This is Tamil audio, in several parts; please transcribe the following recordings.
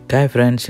ஹாய் ஃப்ரெண்ட்ஸ்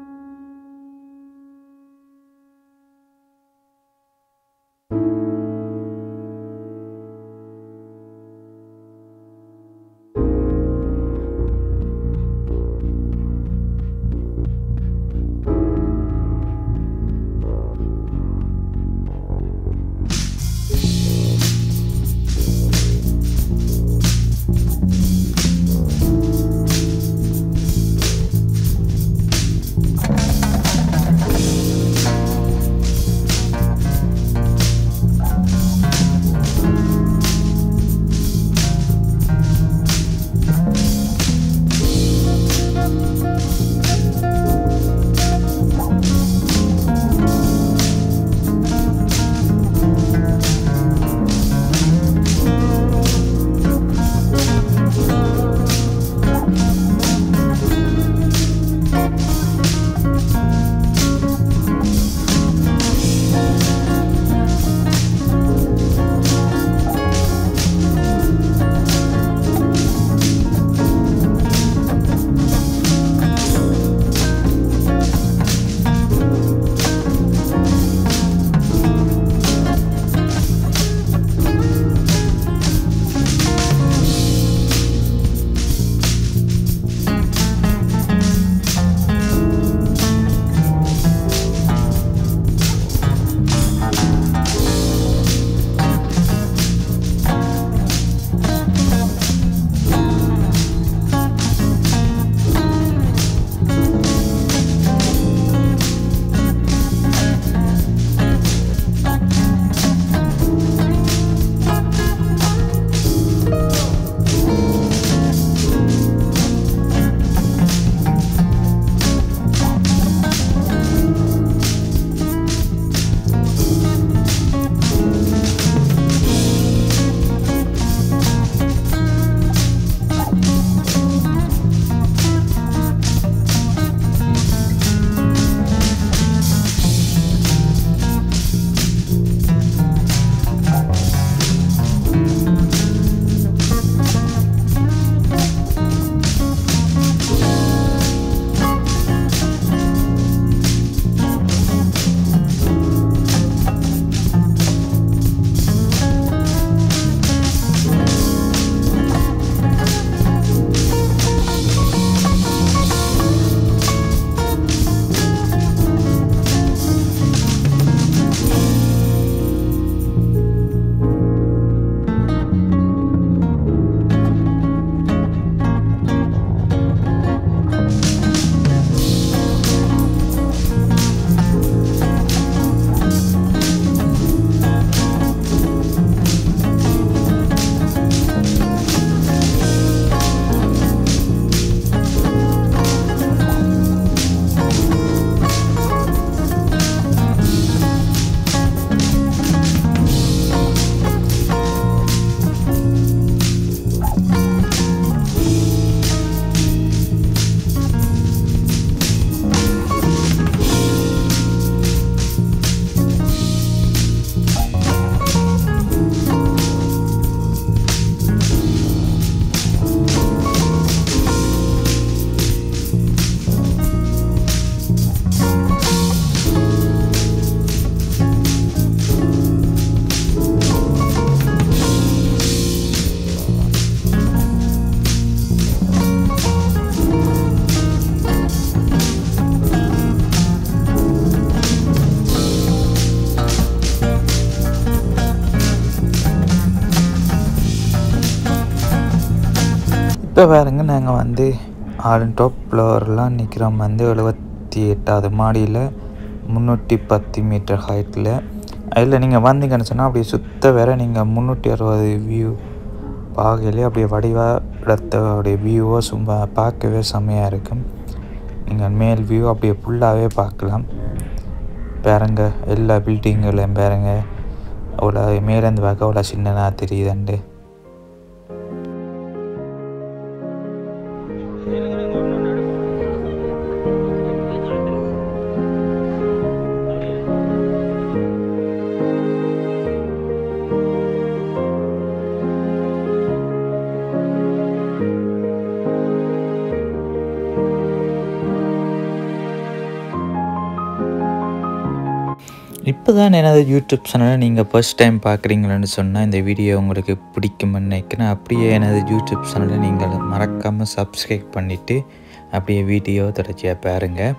இப்போ பாருங்க நாங்கள் வந்து ஆல் டாப் ஃப்ளோர்லாம் நிற்கிறோம் வந்து எழுபத்தி எட்டாவது மாடியில் முந்நூற்றி பத்து மீட்டர் ஹைட்டில் அதில் நீங்கள் வந்தீங்கன்னு சொன்னால் அப்படியே சுத்த வேற நீங்கள் முந்நூற்றி அறுபது வியூ பார்க்கலே அப்படியே வடிவாக இடத்த அப்படியே வியூவோ சும்மா பார்க்கவே செம்மையாக இருக்கும் நீங்கள் மேல் வியூ அப்படியே ஃபுல்லாகவே பார்க்கலாம் பாருங்க எல்லா பில்டிங்குகளையும் பாருங்க அவ்வளோ மேலேருந்து பார்க்க அவ்வளோ சின்னதாக தெரியுதுண்டு இப்போ தான் எனது யூடியூப் சேனலை நீங்கள் ஃபர்ஸ்ட் டைம் பார்க்குறீங்களன்னு சொன்னால் இந்த வீடியோ உங்களுக்கு பிடிக்கும்னு நினைக்கிறேன் அப்படியே எனது யூடியூப் சேனலை நீங்கள் மறக்காமல் சப்ஸ்கிரைப் பண்ணிவிட்டு அப்படியே வீடியோ தொடர்ச்சியாக பாருங்கள்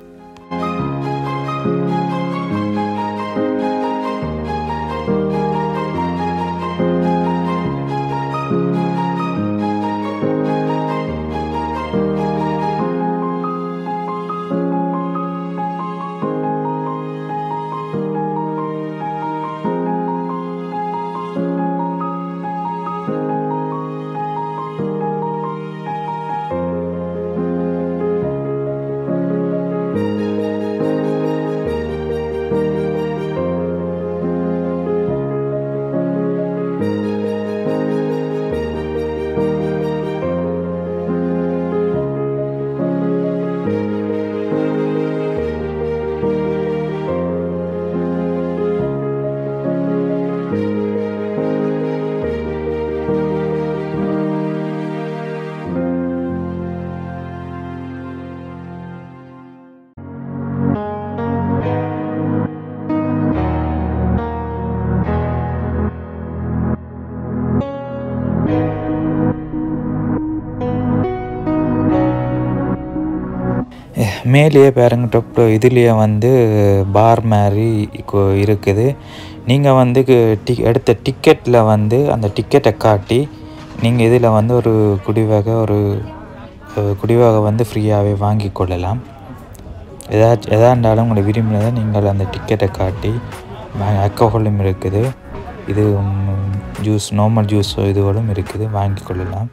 மேலேயே பாருங்க டொப் இதுலேயே வந்து பார் மாதிரி கொ- இருக்குது நீங்கள் வந்து கு- டி எடுத்த டிக்கெட்டில் வந்து அந்த டிக்கெட்டை காட்டி நீங்கள் இதில் வந்து ஒரு குடிவகை ஒரு அஹ், குடிவகை வந்து ஃப்ரீயாகவே வாங்கி கொள்ளலாம் ஏதாச்சும் எதா இருந்தாலும் உங்களை விரும்பினதை நீங்கள் அந்த டிக்கெட்டை காட்டி அல்கோஹோலும் இருக்குது இது ஜூஸ் நார்மல் ஜூஸ் இதுகளும் இருக்குது வாங்கி கொள்ளலாம்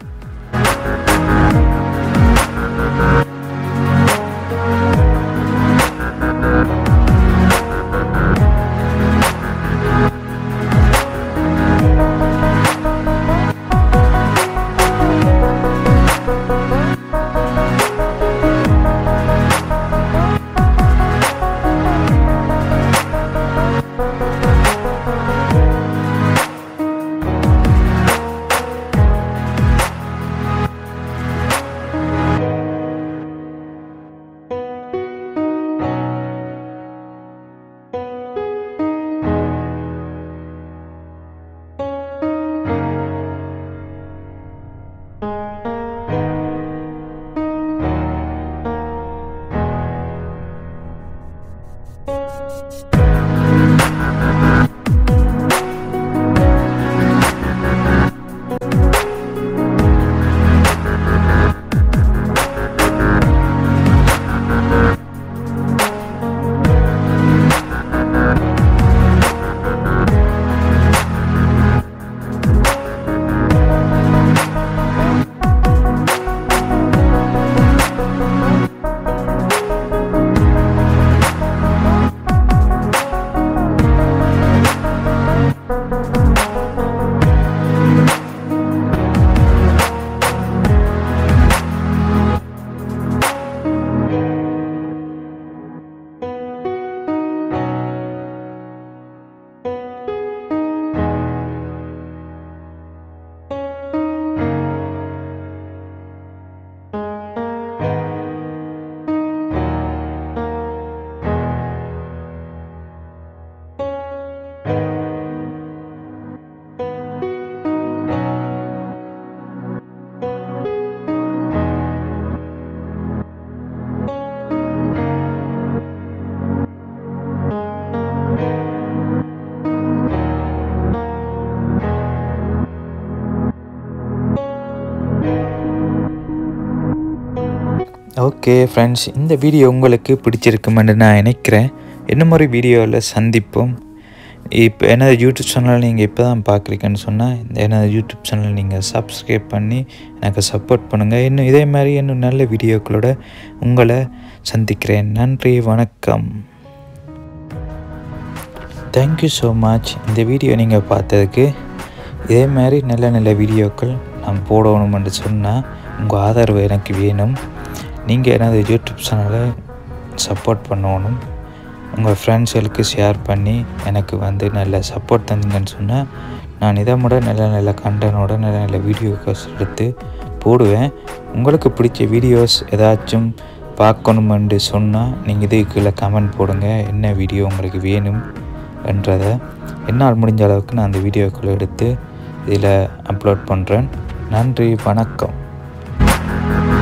ஓகே ஃப்ரெண்ட்ஸ் இந்த வீடியோ உங்களுக்கு பிடிச்சிருக்குமென்னு நான் நினைக்கிறேன் இன்னும் ஒரு வீடியோவில் சந்திப்போம் இப்போ எனது யூடியூப் சேனல் நீங்கள் இப்போ தான் பார்க்குறீங்கன்னு சொன்னால் இந்த எனது யூடியூப் சேனல் நீங்கள் சப்ஸ்கிரைப் பண்ணி எனக்கு சப்போர்ட் பண்ணுங்கள் இன்னும் இதே மாதிரி இன்னும் நல்ல வீடியோக்களோட உங்களை சந்திக்கிறேன் நன்றி வணக்கம் தேங்க்யூ ஸோ மச் இந்த வீடியோ நீங்கள் பார்த்ததுக்கு இதே மாதிரி நல்ல நல்ல வீடியோக்கள் நான் போடணுமென்று சொன்னால் உங்கள் ஆதரவு எனக்கு வேணும் நீங்கள் எனது யூடியூப் சேனலை சப்போர்ட் பண்ணணும் உங்கள் ஃப்ரெண்ட்ஸ்களுக்கு ஷேர் பண்ணி எனக்கு வந்து நல்ல சப்போர்ட் தந்தீங்கன்னு சொன்னால் நான் இதை விட நல்ல நல்ல கண்டனோட நல்ல நல்ல வீடியோஸ் எடுத்து போடுவேன் உங்களுக்கு பிடிச்ச வீடியோஸ் ஏதாச்சும் பார்க்கணுமென்று சொன்னால் நீங்கள் இது கீழே கமெண்ட் போடுங்க என்ன வீடியோ உங்களுக்கு வேணும் என்றதை என்னால் முடிஞ்ச அளவுக்கு நான் அந்த வீடியோக்களை எடுத்து இதில் அப்லோட் பண்ணுறேன் நன்றி வணக்கம்